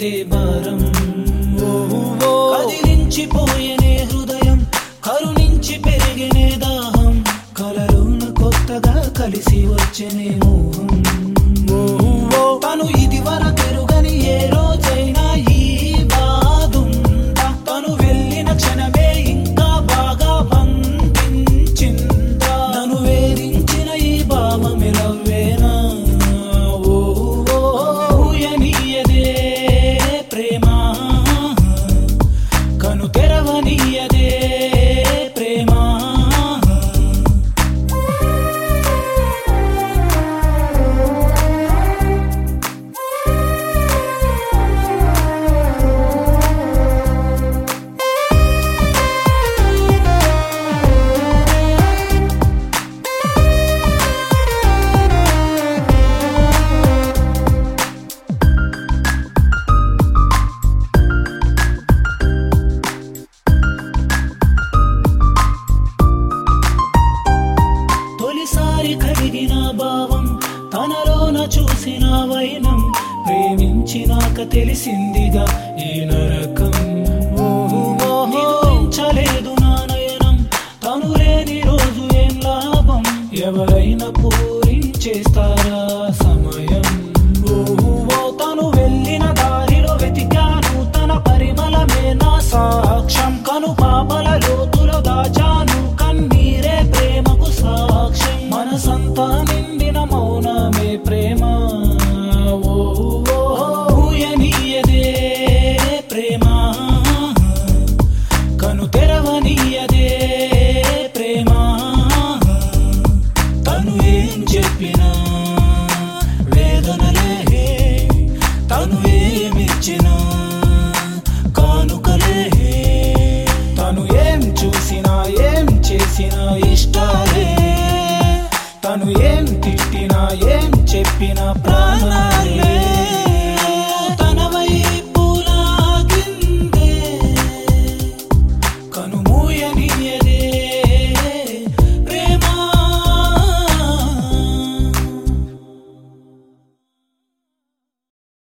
భారం కదిలించిపోయేనే హృదయం కరుణించి పెరిగినే దాహం కలలోన కొత్తగా కలిసి వచ్చనే మోహం తను ఇది వరకెరుగని ఏ రోజైనా ఈ బాధుందా తను వెళ్ళిన క్షణమే ఇంకా బాగా బంధించిందా నన్ను వేధించిన ఈ భావమే నవ్వేనా ఓ ఊయనీయదే ప్రేమ కను తెరవనీయదే ప్రేమ తొలిసారి కలిగిన భావం తనలోన చూసిన వైనం ప్రేమించినాక తెలిసిందిగా ఈ నరకం నిద్రించలేదు నా నయనం తను లేని రోజు ఏం లాభం ఎవరైనా పూరి చేస్తారా సమయం ఓ తను వెళ్ళిన దారిలో వెతికాను తన పరిమళమే నా సాక్ష్యం కను పాపల లోతులో దాచాను కన్నీరే ప్రేమకు సాక్ష్యం మనసంతా నిండిన మౌనమే ప్రేమ ఓ ఊయనీయదే ప్రేమ కను తెరవనీయదే ప్రేమ తను ఏం చెప్పినా వేదనలే తను ఏమిచ్చినా కానుకలే తను ఏం చూసినా ఏం చేసినా ఇష్టాలే తను ఏం తిట్టినా ఏం చెప్పినా ప్రా